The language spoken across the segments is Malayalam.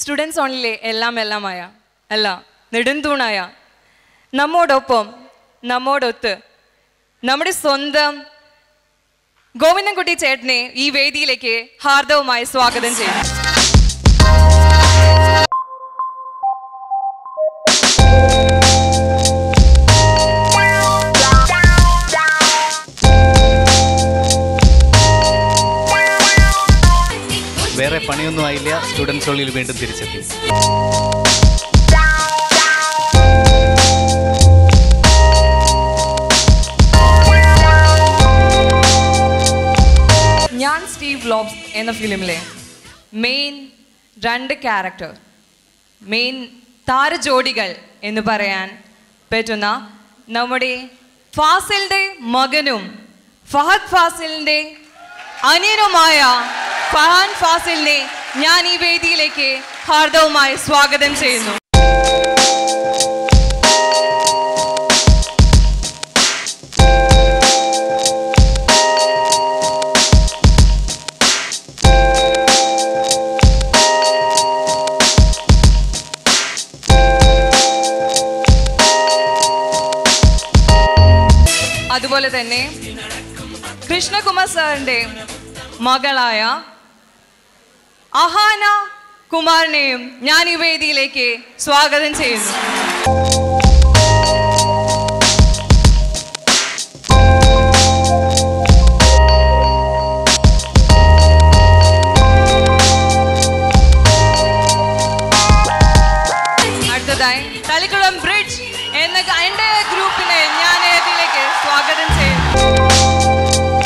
സ്റ്റുഡൻസ് ഓണിലെ എല്ലാം എല്ലാമായ അല്ല നെടുന്തൂണായ നമ്മോടൊപ്പം നമ്മോടൊത്ത് നമ്മുടെ സ്വന്തം ഗോവിന്ദൻകുട്ടി ചേട്ടനെ ഈ വേദിയിലേക്ക് ഹാർദവുമായി സ്വാഗതം ചെയ്യുന്നു വേറെ പണിയൊന്നും ആയില്ല സ്റ്റുഡൻസ് ഉള്ളിൽ വീണ്ടും തിരിച്ചെത്തി ഞാൻ സ്റ്റീവ് ലോബ്സ് എന്ന ഫിലിമിലെ മെയിൻ രണ്ട് ക്യാരക്ടർ മെയിൻ താരജോഡികൾ എന്ന് പറയാൻ പറ്റുന്ന നമ്മുടെ ഫാസിലിൻ്റെ മകനും ഫഹദ് ഫാസിലിൻ്റെ അനിയനുമായ ഫഹാൻ ഫാസിലിനെ ഞാൻ ഈ വേദിയിലേക്ക് ഹാർദവുമായി സ്വാഗതം ചെയ്യുന്നു അതുപോലെ തന്നെ കൃഷ്ണകുമാർ സാറിൻ്റെ മകളായ അഹാന കുമാറിനെയും ഞാൻ ഈ വേദിയിലേക്ക് സ്വാഗതം ചെയ്യുന്നു അടുത്തതായി തളിക്കുളം ബ്രിഡ്ജ് എന്ന എൻ്റെ ഗ്രൂപ്പിനെ ഞാൻ ഇതിലേക്ക് സ്വാഗതം ചെയ്യുന്നു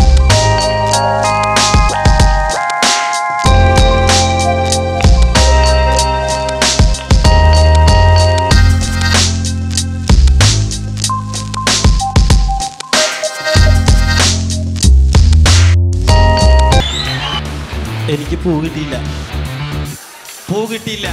എനിക്ക് പൂ കിട്ടിയില്ല പൂ കിട്ടിയില്ല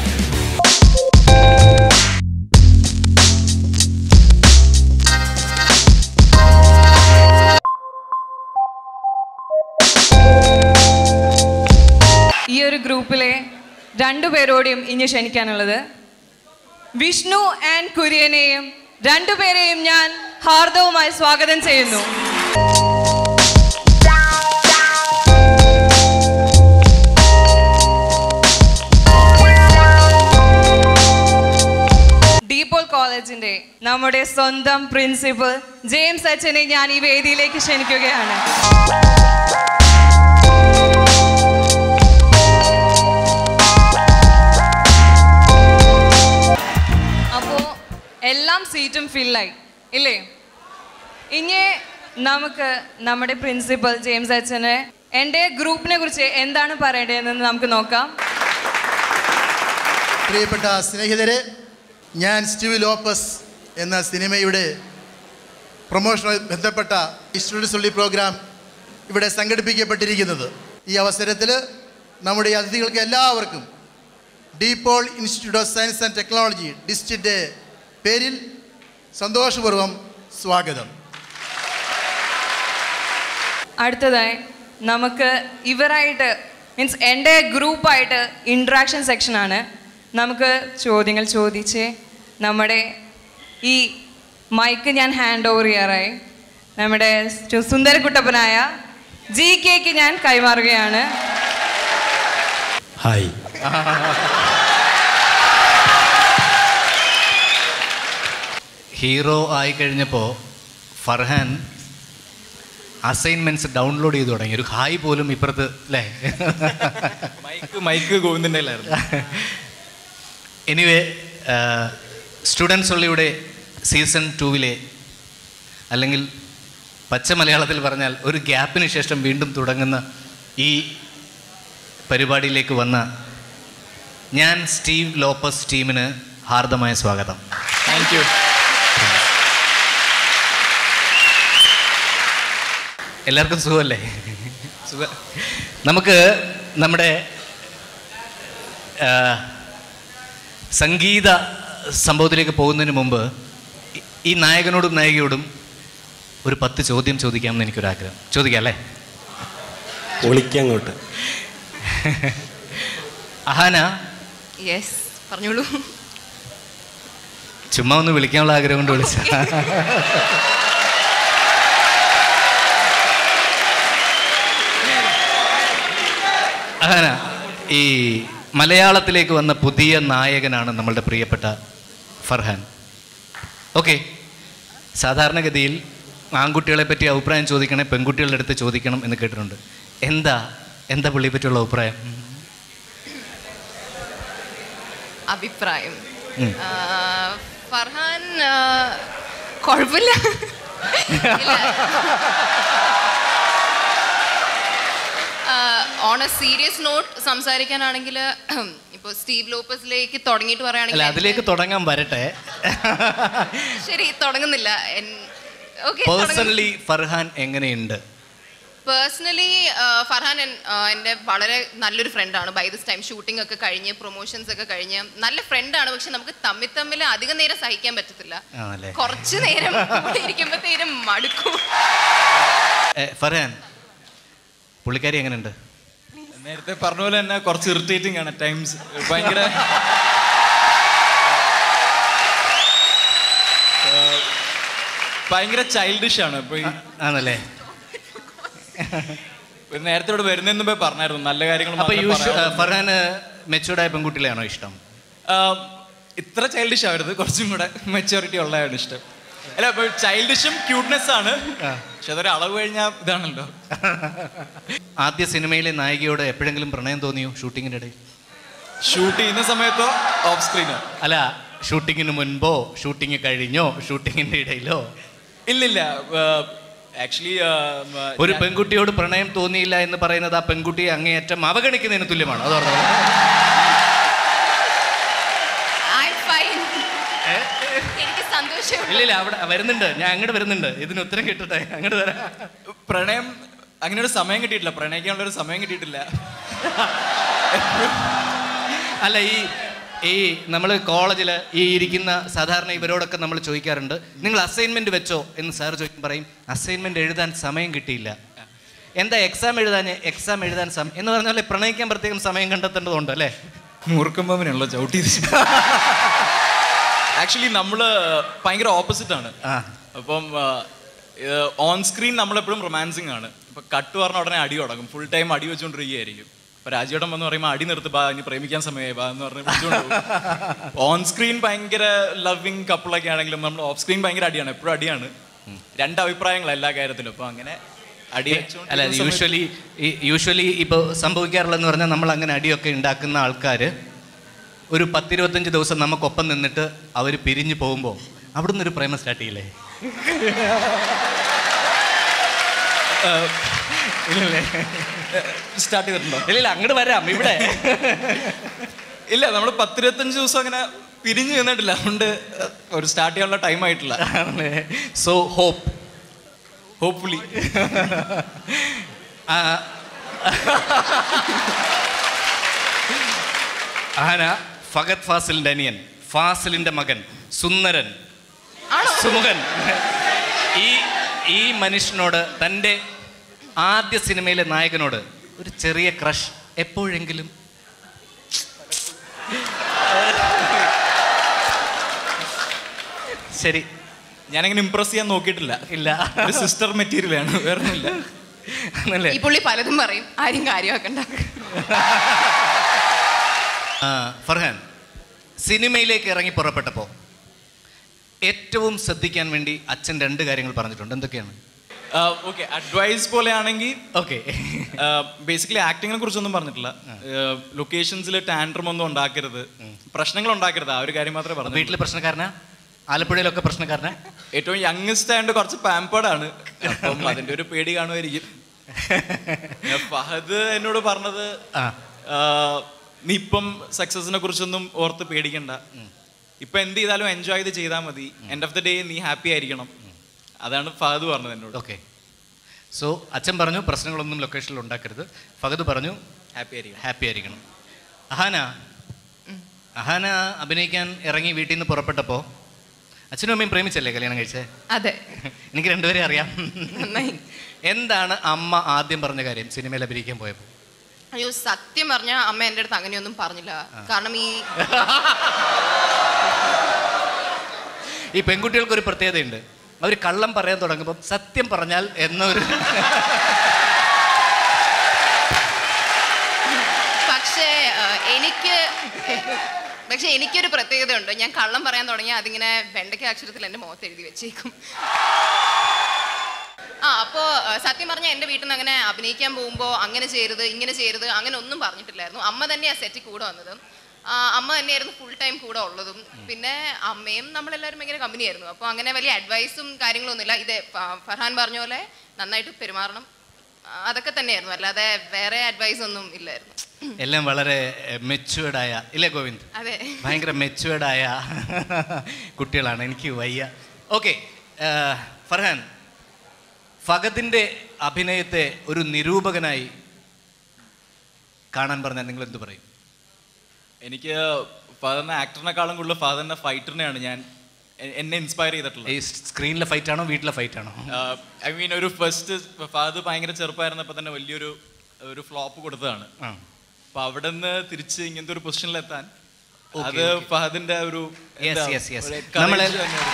ഈ ഒരു ഗ്രൂപ്പിലെ രണ്ടുപേരോടെയും ഇനി ക്ഷണിക്കാനുള്ളത് വിഷ്ണു ആൻഡ് കുര്യനെയും രണ്ടുപേരെയും ഞാൻ ഹാർദവുമായി സ്വാഗതം ചെയ്യുന്നു ഡീപോൾ കോളേജിന്റെ നമ്മുടെ സ്വന്തം പ്രിൻസിപ്പൽ ജെയിംസ് അച്ഛനെ ഞാൻ ഈ വേദിയിലേക്ക് ക്ഷണിക്കുകയാണ് അപ്പോൾ എല്ലാം സീറ്റും ഫില്ലായി ഇല്ലേ ഇനി നമുക്ക് നമ്മുടെ പ്രിൻസിപ്പൽ ജെയിംസ് അച്ഛന് എൻ്റെ ഗ്രൂപ്പിനെ കുറിച്ച് എന്താണ് പറയേണ്ടതെന്ന് നമുക്ക് നോക്കാം പ്രിയപ്പെട്ട സ്നേഹിതരെ ഞാൻ സ്റ്റീവ് ലോപ്പസ് എന്ന സിനിമയുടെ പ്രൊമോഷനുമായി ബന്ധപ്പെട്ട ഈ സ്റ്റുഡൻസ് ഉള്ളി പ്രോഗ്രാം ഇവിടെ സംഘടിപ്പിക്കപ്പെട്ടിരിക്കുന്നത് ഈ അവസരത്തിൽ നമ്മുടെ അതിഥികൾക്ക് എല്ലാവർക്കും DePaul Institute of Science and Technology ഡിസ്റ്റിൻ്റെ പേരിൽ സന്തോഷപൂർവ്വം സ്വാഗതം അടുത്തതായി നമുക്ക് ഇവരായിട്ട് മീൻസ് എൻ്റെ ഗ്രൂപ്പായിട്ട് ഇൻട്രാക്ഷൻ സെക്ഷനാണ് നമുക്ക് ചോദ്യങ്ങൾ ചോദിച്ച് നമ്മുടെ ഈ മൈക്ക് ഞാൻ ഹാൻഡ് ഓവർ ചെയ്യാറായി നമ്മുടെ സു- സുന്ദരക്കുട്ടപ്പനായ ജി കെക്ക് ഞാൻ കൈമാറുകയാണ് ഹായ് ഹീറോ ആയി കഴിഞ്ഞപ്പോൾ ഫർഹാൻ അസൈൻമെൻറ്റ്സ് ഡൗൺലോഡ് ചെയ്ത് തുടങ്ങി ഒരു ഹായ് പോലും ഇപ്പുറത്ത് അല്ലേ മൈക്ക് മൈക്ക് ഗോവിന്ദൻ്റെ എനിവേ സ്റ്റുഡൻസ് ഉള്ളിയുടെ സീസൺ ടൂവിലെ അല്ലെങ്കിൽ പച്ച മലയാളത്തിൽ പറഞ്ഞാൽ ഒരു ഗ്യാപ്പിന് ശേഷം വീണ്ടും തുടങ്ങുന്ന ഈ പരിപാടിയിലേക്ക് വന്ന ഞാൻ സ്റ്റീവ് ലോപ്പസ് ടീമിന് ഹാർദമായ സ്വാഗതം താങ്ക് യു എല്ലാവർക്കും സുഖമല്ലേ സുഖ നമുക്ക് നമ്മുടെ ആ, സംഗീത സംഭവത്തിലേക്ക് പോകുന്നതിന് മുമ്പ് ഈ- ഈ നായകനോടും നായികയോടും ഒരു പത്ത് ചോദ്യം ചോദിക്കാമെന്ന് എനിക്കൊരാഗ്രഹം ചോദിക്കാം അല്ലേ ഒളിക്കങ്ങോട്ട് അഹാന യെസ് പറഞ്ഞോളൂ ചുമ്മാ ഒന്ന് വിളിക്കാനുള്ള ആഗ്രഹം കൊണ്ട് വിളിച്ച അങ്ങനെ ഈ മലയാളത്തിലേക്ക് വന്ന പുതിയ നായകനാണ് നമ്മളുടെ പ്രിയപ്പെട്ട ഫർഹാൻ ഓക്കെ സാധാരണഗതിയിൽ ആൺകുട്ടികളെ പറ്റി അഭിപ്രായം ചോദിക്കണേ പെൺകുട്ടികളുടെ അടുത്ത് ചോദിക്കണം എന്ന് കേട്ടിട്ടുണ്ട് എന്താ എന്താ പുള്ളിയെ പറ്റിയുള്ള അഭിപ്രായം അഭിപ്രായം ഉം. ആ, ഫർഹാൻ ആ, കുഴപ്പമില്ല ഓൺ എ സീരിയസ് നോട്ട് സംസാരിക്കാനാണെങ്കിൽ ഇപ്പോൾ സ്റ്റീവ് ലോപ്പസിലേക്ക് തുടങ്ങിയിട്ട് അല്ല പറയുകയാണെങ്കിൽ അതിലേക്ക് തുടങ്ങാൻ വരട്ടെ ശരി തുടങ്ങുന്നില്ല ഓക്കെ പേഴ്സണലി ഫർഹാൻ എങ്ങനെയുണ്ട് പേഴ്സണലി ഫർഹാൻ എൻ- ആ, എൻ്റെ വളരെ നല്ലൊരു ഫ്രണ്ടാണ് ബൈ ദിസ് ടൈം ഷൂട്ടിംഗ് ഒക്കെ കഴിഞ്ഞ് പ്രൊമോഷൻസ് ഒക്കെ കഴിഞ്ഞ് നല്ല ഫ്രണ്ടാണ് പക്ഷെ നമുക്ക് തമ്മിൽ തമ്മിൽ അധികം നേരം സഹിക്കാൻ പറ്റത്തില്ല ആണല്ലേ കുറച്ച് നേരം ഇരിക്കുമ്പോഴത്തേനും മടുക്കും ഏ, ഫർഹാൻ പുള്ളിക്കാരി എങ്ങനെയുണ്ട് നേരത്തെ പറഞ്ഞ പോലെ തന്നെ കുറച്ച് ഇറിറ്റേറ്റിംഗ് ആണ് ടൈംസ് ഭയങ്കര ഏഹ്, ഭയങ്കര ചൈൽഡിഷ് ആണ് ഇപ്പൊ ഈ- ആണല്ലേ നേരത്തെ ഇവിടെ വരുന്നതിന് മുമ്പേ പറഞ്ഞായിരുന്നു നല്ല കാര്യങ്ങൾ അപ്പൊ മാത്രമേ യൂഷ്വ പറയാവൂ. ഫർഹാന് മെച്ചൂർഡായ പെൺകുട്ടികളെയാണോ ഇഷ്ടം ആഹ്, ഇത്ര ചൈൽഡിഷ് ആവരുത് കുറച്ചും കൂടെ മെച്ചോറിറ്റി ഉള്ളതാണ് ഇഷ്ടം അല്ല ഇപ്പൊ ചൈൽഡിഷും ക്യൂട്ട്നെസ് ആണ് പക്ഷെ അതൊരു അളവ് കഴിഞ്ഞാൽ ഇതാണല്ലോ ആദ്യ സിനിമയിലെ നായികയോട് എപ്പോഴെങ്കിലും പ്രണയം തോന്നിയോ ഷൂട്ടിങ്ങിന്റെ ഇടയിൽ ഷൂട്ട് ചെയ്യുന്ന സമയത്തോ ഓഫ് സ്ക്രീനോ അല്ല ഷൂട്ടിങ്ങിന് മുൻപോ ഷൂട്ടിങ് കഴിഞ്ഞോ ഷൂട്ടിങ്ങിന്റെ ഇടയിലോ ഇല്ലില്ല ആക്ച്വലി ഒരു പെൺകുട്ടിയോട് പ്രണയം തോന്നിയില്ല എന്ന് പറയുന്നത് ആ പെൺകുട്ടിയെ അങ്ങേയറ്റം അവഗണിക്കുന്നതിന് തുല്യമാണ് അത് ഓർമ്മ ഐ ഫൈൻ എനിക്ക് സന്തോഷം ഇല്ല ഇല്ല അവിടെ വരുന്നുണ്ട് ഞാൻ അങ്ങോട്ട് വരുന്നുണ്ട് ഇതിന് ഉത്തരം കിട്ടട്ടെ അങ്ങോട്ട് വരാം പ്രണയം അങ്ങനെ ഒരു സമയം കിട്ടിയിട്ടില്ല പ്രണയിക്കാനുള്ള ഒരു സമയം കിട്ടിയിട്ടില്ല അല്ല ഈ ഈ നമ്മൾ കോളേജിൽ ഈ ഇരിക്കുന്ന സാധാരണ ഇവരോടൊക്കെ നമ്മൾ ചോദിക്കാറുണ്ട് നിങ്ങൾ അസൈൻമെന്റ് വെച്ചോ എന്ന് സാർ ചോദിക്കും പറയും അസൈൻമെന്റ് എഴുതാൻ സമയം കിട്ടിയില്ല എന്താ എക്സാം എഴുതാൻ എക്സാം എഴുതാൻ സമയം എന്ന് പറഞ്ഞാൽ പ്രണയിക്കാൻ പ്രത്യേകം സമയം കണ്ടെത്തേണ്ടതുണ്ട് അല്ലേ മൂർക്കമ്പവനുള്ള ചവിട്ടി ആക്ച്വലി നമ്മള് ഭയങ്കര ഓപ്പോസിറ്റ് ആണ് ആ അപ്പം ഓൺ സ്ക്രീൻ നമ്മളെപ്പോഴും റൊമാൻസിങ് ആണ് ഇപ്പൊ കട്ട് പറഞ്ഞ ഉടനെ അടി തുടങ്ങും ഫുൾ ടൈം അടി വെച്ചുകൊണ്ടിരിക്കുകയായിരിക്കും അപ്പൊ രാജേട്ടൻ വന്ന് പറയുമ്പോൾ അടി നിർത്ത് ബാ ഇനി പ്രേമിക്കാൻ സമയമായി ബാ എന്ന് പറഞ്ഞ് ഓൺ സ്ക്രീൻ ഭയങ്കര ലവിങ് കപ്പിളൊക്കെ ആണെങ്കിലും നമ്മൾ ഓഫ് സ്ക്രീൻ ഭയങ്കര അടിയാണ് എപ്പോഴും അടിയാണ് രണ്ട് അഭിപ്രായങ്ങൾ എല്ലാ കാര്യത്തിലും അപ്പൊ അങ്ങനെ അടി അല്ല യൂഷ്വലി യൂഷ്വലി ഇപ്പോൾ സംഭവിക്കാറുള്ളതെന്ന് പറഞ്ഞാൽ നമ്മൾ അങ്ങനെ അടിയൊക്കെ ഉണ്ടാക്കുന്ന ആൾക്കാർ ഒരു പത്തിരുപത്തഞ്ച് ദിവസം നമുക്കൊപ്പം നിന്നിട്ട് അവർ പിരിഞ്ഞു പോകുമ്പോൾ അവിടുന്ന് ഒരു പ്രേമം സ്റ്റാർട്ട് ചെയ്യില്ലേ ഇല്ലല്ലേ സ്റ്റാർട്ട് ചെയ്തിട്ടുണ്ടോ ഇല്ല ഇല്ല അങ്ങോട്ട് വരാം ഇവിടെ ഇല്ല നമ്മൾ പത്തിരുപത്തഞ്ച് ദിവസം അങ്ങനെ പിരിഞ്ഞു നിന്നിട്ടില്ല അതുകൊണ്ട് ഒരു സ്റ്റാർട്ട് ചെയ്യാനുള്ള ടൈം ആയിട്ടില്ല സോ ഹോപ്പ് ഹോപ്പ്ഫുള്ളി ആന ഫഗത് ഫാസിലിന്റെ അനിയൻ ഫാസിലിന്റെ മകൻ സുന്ദരൻ ആണോ സുമുഖൻ ഈ ഈ മനുഷ്യനോട് തൻ്റെ ആദ്യ സിനിമയിലെ നായകനോട് ഒരു ചെറിയ ക്രഷ് എപ്പോഴെങ്കിലും ശരി ഞാനങ്ങനെ ഇംപ്രസ് ചെയ്യാൻ നോക്കിയിട്ടില്ല ഇല്ല ഒരു സിസ്റ്റർ മെറ്റീരിയൽ ആണ് വേറെ ഒന്നുമില്ല ആണല്ലേ ഈ പുള്ളി പലതും പറയും ആരും കാര്യമാക്കണ്ട ആ, ഫർഹാൻ സിനിമയിലേക്ക് ഇറങ്ങി പുറപ്പെട്ടപ്പോൾ ഏറ്റവും ശ്രദ്ധിക്കാൻ വേണ്ടി അച്ഛൻ രണ്ട് കാര്യങ്ങൾ പറഞ്ഞിട്ടുണ്ട് എന്തൊക്കെയാണ് ഓക്കെ അഡ്വൈസ് പോലെയാണെങ്കിൽ ഓക്കെ ബേസിക്കലി ആക്ടിങ്ങിനെ കുറിച്ചൊന്നും പറഞ്ഞിട്ടില്ല ലൊക്കേഷൻസിൽ ടാൻഡ്രം ഒന്നും ഉണ്ടാക്കരുത് പ്രശ്നങ്ങൾ ഉണ്ടാക്കരുത് ആ ഒരു കാര്യം മാത്രമേ പറഞ്ഞു വീട്ടിൽ പ്രശ്നക്കാരനാ ആലപ്പുഴയിലൊക്കെ പ്രശ്നക്കാരനാ ഏറ്റവും യങ്ങസ്റ്റ് ആയതുകൊണ്ട് കുറച്ച് പാമ്പേർഡ് ആണ് അപ്പം അതിന്റെ ഒരു പേടി കാണുമായിരിക്കും പിന്നെ ഫഹദ് എന്നോട് പറഞ്ഞത് ആ ആ, നീ ഇപ്പം സക്സസിനെ കുറിച്ചൊന്നും ഓർത്ത് പേടിക്കണ്ട ഇപ്പൊ എന്ത് ചെയ്താലും എൻജോയ് ചെയ്ത് ചെയ്താൽ മതി എൻഡ് ഓഫ് ദ ഡേ നീ ഹാപ്പി ആയിരിക്കണം അതാണ് ഫഹദ് പറഞ്ഞത് എന്നോട് ഓക്കെ സോ അച്ഛൻ പറഞ്ഞു പ്രശ്നങ്ങളൊന്നും ലൊക്കേഷനിൽ ഉണ്ടാക്കരുത് ഫഗത് പറഞ്ഞു ഹാപ്പി ആയിരിക്കണം ഹാപ്പി ആയിരിക്കണം അഹാന അഹാന അഭിനയിക്കാൻ ഇറങ്ങി വീട്ടിൽ നിന്ന് പുറപ്പെട്ടപ്പോൾ അച്ഛനും അമ്മയും പ്രേമിച്ചല്ലേ കല്യാണം കഴിച്ചേ അതെ എനിക്ക് രണ്ടുപേരെ അറിയാം നന്നായി എന്താണ് അമ്മ ആദ്യം പറഞ്ഞ കാര്യം സിനിമയിൽ അഭിനയിക്കാൻ പോയപ്പോൾ അയ്യോ സത്യം പറഞ്ഞ അമ്മ എൻ്റെ അടുത്ത് അങ്ങനെയൊന്നും പറഞ്ഞില്ല കാരണം ഈ ഈ പെൺകുട്ടികൾക്ക് ഒരു പ്രത്യേകതയുണ്ട് അവർ കള്ളം പറയാൻ തുടങ്ങുമ്പോൾ സത്യം പറഞ്ഞാൽ എന്നൊരു പക്ഷേ ആ, എനിക്ക് പക്ഷെ എനിക്കൊരു പ്രത്യേകതയുണ്ട് ഞാൻ കള്ളം പറയാൻ തുടങ്ങിയാൽ അതിങ്ങനെ വെണ്ടയ്ക്ക അക്ഷരത്തിൽ എൻ്റെ മുഖത്ത് എഴുതി വെച്ചേക്കും ആ അപ്പോൾ സത്യം പറഞ്ഞാൽ എൻ്റെ വീട്ടിൽ നിന്ന് അങ്ങനെ അഭിനയിക്കാൻ പോകുമ്പോൾ അങ്ങനെ ചെയ്യരുത് ഇങ്ങനെ ചെയ്യരുത് അങ്ങനെ ഒന്നും പറഞ്ഞിട്ടില്ലായിരുന്നു അമ്മ തന്നെയാണ് സെറ്റിൽ കൂടെ വന്നത് ആ, അമ്മ തന്നെയായിരുന്നു ഫുൾ ടൈം കൂടെ ഉള്ളതും പിന്നെ അമ്മയും നമ്മളെല്ലാവരും ഭയങ്കര കമ്പനിയായിരുന്നു അപ്പോൾ അങ്ങനെ വലിയ അഡ്വൈസും കാര്യങ്ങളൊന്നുമില്ല ഇത് ഫ- ഫർഹാൻ പറഞ്ഞ പോലെ നന്നായിട്ട് പെരുമാറണം ആ, അതൊക്കെ തന്നെയായിരുന്നു അല്ലാതെ വേറെ അഡ്വൈസ് ഒന്നും ഇല്ലായിരുന്നു എല്ലാം വളരെ മെച്ചുവേർഡായ ഇല്ലേ ഗോവിന്ദ് അതെ ഭയങ്കര മെച്ചുവേർഡായ കുട്ടികളാണ് എനിക്ക് വയ്യ ഓക്കെ ഫർഹാൻ ഫഗദിൻ്റെ അഭിനയത്തെ ഒരു നിരൂപകനായി കാണാൻ പറഞ്ഞാൽ നിങ്ങൾ എന്ത് പറയും എനിക്ക് ഫാദറിനെ ആക്ടറിനെക്കാളും കൂടുതൽ ഫാദറിന്റെ ഫൈറ്ററിനെയാണ് ഞാൻ എ- എന്നെ ഇൻസ്പയർ ചെയ്തിട്ടുള്ളത് ഈ സ്ക്രീനിലെ ഫൈറ്റ് ആണോ വീട്ടിലെ ഫൈറ്റ് ആണോ ഐ മീൻ ഒരു ഫസ്റ്റ് ഫാദർ ഭയങ്കര ചെറുപ്പമായിരുന്നപ്പോൾ തന്നെ വലിയൊരു ഒരു ഫ്ലോപ്പ് കൊടുത്തതാണ് ആ അപ്പൊ അവിടെ നിന്ന് തിരിച്ച് ഇങ്ങനത്തെ ഒരു പൊസിഷനിലെത്താൻ Okay, അത് okay. ഫഹദിന്റെ ഒരു Yes, എന്താ, yes, yes. ഒരു courage നമ്മളെ- തന്നെയാണ്.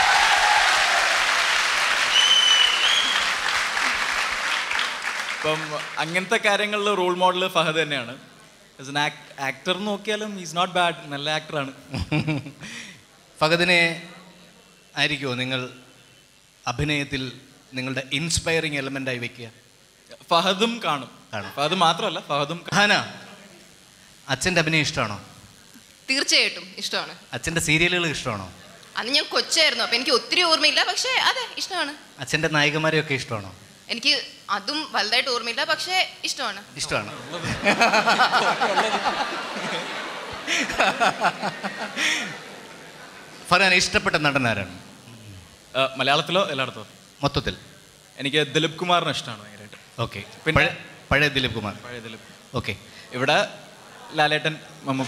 ഇപ്പം അങ്ങനത്തെ കാര്യങ്ങളിൽ റോൾ മോഡൽ ഫഹദ് തന്നെയാണ് ആക്ടർ നോക്കിയാലും ഈസ് നോട്ട് ബാഡ് നല്ല ആക്ടറാണ് ഫഗദിനെ ആയിരിക്കുമോ നിങ്ങൾ അഭിനയത്തിൽ നിങ്ങളുടെ ഇൻസ്പയറിങ് എലമെൻ്റായി വെക്കുക ഫഹദും കാണും കാണും. ഫഹദ് മാത്രമല്ല ഫഹദും കാണും. ഹാന അച്ഛൻ്റെ അഭിനയം ഇഷ്ടമാണോ തീർച്ചയായിട്ടും ഇഷ്ടമാണ് അച്ഛൻ്റെ സീരിയലുകൾ ഇഷ്ടമാണോ അന്ന് ഞാൻ കൊച്ചായിരുന്നു അപ്പൊ എനിക്ക് ഒത്തിരി ഓർമ്മയില്ല പക്ഷേ അതെ ഇഷ്ടമാണ് അച്ഛൻ്റെ നായികമാരെയൊക്കെ ഇഷ്ടമാണോ എനിക്ക് അതും വലുതായിട്ട് ഓർമ്മയില്ല പക്ഷേ ഇഷ്ടമാണ് ഇഷ്ടമാണ് ഫർഹാൻ ഇഷ്ടപ്പെട്ട നടൻ ആരാണ് ആ, മലയാളത്തിലോ എല്ലായിടത്തോ മൊത്തത്തിൽ എനിക്ക് ദിലീപ് കുമാറിനെ ഇഷ്ടമാണ് ഭയങ്കരമായിട്ട് ഓക്കെ പിന്നെ- പഴയ പഴയ ദിലീപ് കുമാർ പഴയ ദിലീപ് ഓക്കെ ഇവിടെ ലാലേട്ടൻ മമ്മൂക്ക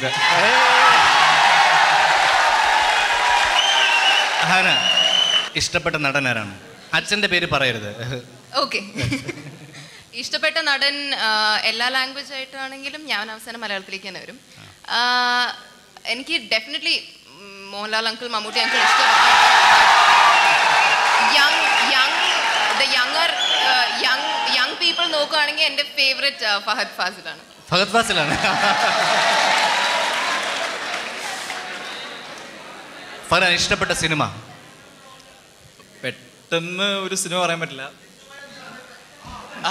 ഹാന ഇഷ്ടപ്പെട്ട നടൻ ആരാണ് അച്ഛൻ്റെ പേര് പറയരുത് ഓക്കെ ഇഷ്ടപ്പെട്ട നടൻ ആ, എല്ലാ ലാംഗ്വേജ് ആയിട്ടാണെങ്കിലും ഞാൻ അവസാനം മലയാളത്തിലേക്ക് തന്നെ വരും ആ, എനിക്ക് definitely Mohanlal uncle Mammootty uncle ഇഷ്ടമാണ് young young the younger young young people നോക്കുകയാണെങ്കിൽ എൻ്റെ ഫേവറേറ്റ് ഫഹദ് ഫാസിലാണ് ഫഹദ് ഫാസിലാണ് ഫർഹാൻ ഇഷ്ടപ്പെട്ട സിനിമ പെട്ടെന്ന് ഒരു സിനിമ പറയാൻ പറ്റില്ല ആ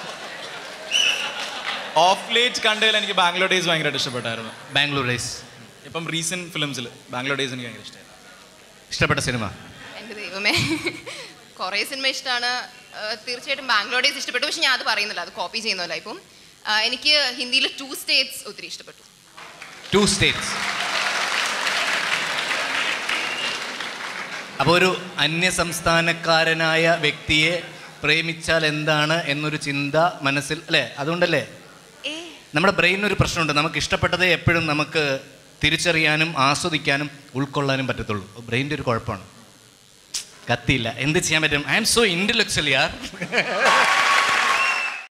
ഓഫ് ലേറ്റ് കണ്ടതിൽ എനിക്ക് ബാംഗ്ലൂർ ഡേയ്സ് ഭയങ്കരമായിട്ട് ഇഷ്ടപ്പെട്ടായിരുന്നു ബാംഗ്ലൂർ ഡേയ്സ് ഇപ്പം റീസെന്റ് ഫിലിംസിൽ ബാംഗ്ലൂർ ഡേയ്സ് എനിക്ക് ഭയങ്കര ഇഷ്ടമായിരുന്നു ഇഷ്ടപ്പെട്ട സിനിമ എൻ്റെ ദൈവമേ കുറേ സിനിമ ഇഷ്ടമാണ് തീർച്ചയായിട്ടും ബാംഗ്ലൂർ ഡേയ്സ് ഇഷ്ടപ്പെട്ടു പക്ഷെ ഞാൻ അത് പറയുന്നില്ല അത് കോപ്പി ചെയ്യുന്നതല്ല ഇപ്പം ആ, എനിക്ക് ഹിന്ദിയിൽ ടു സ്റ്റേറ്റ്സ് ഒത്തിരി ഇഷ്ടപ്പെട്ടു ടു സ്റ്റേറ്റ്സ് അപ്പോൾ ഒരു അന്യ സംസ്ഥാനക്കാരനായ വ്യക്തിയെ പ്രേമിച്ചാൽ എന്താണ് എന്നൊരു ചിന്ത മനസ്സിൽ അല്ലേ അതുകൊണ്ടല്ലേ ഏ നമ്മുടെ ബ്രെയിനിന് ഒരു പ്രശ്നമുണ്ട് നമുക്ക് ഇഷ്ടപ്പെട്ടതേ എപ്പോഴും നമുക്ക് തിരിച്ചറിയാനും ആസ്വദിക്കാനും ഉൾക്കൊള്ളാനും പറ്റത്തുള്ളൂ ബ്രെയിൻ്റെ ഒരു കുഴപ്പമാണ് കത്തിയില്ല എന്ത് ചെയ്യാൻ പറ്റും I'm so intellectual Yar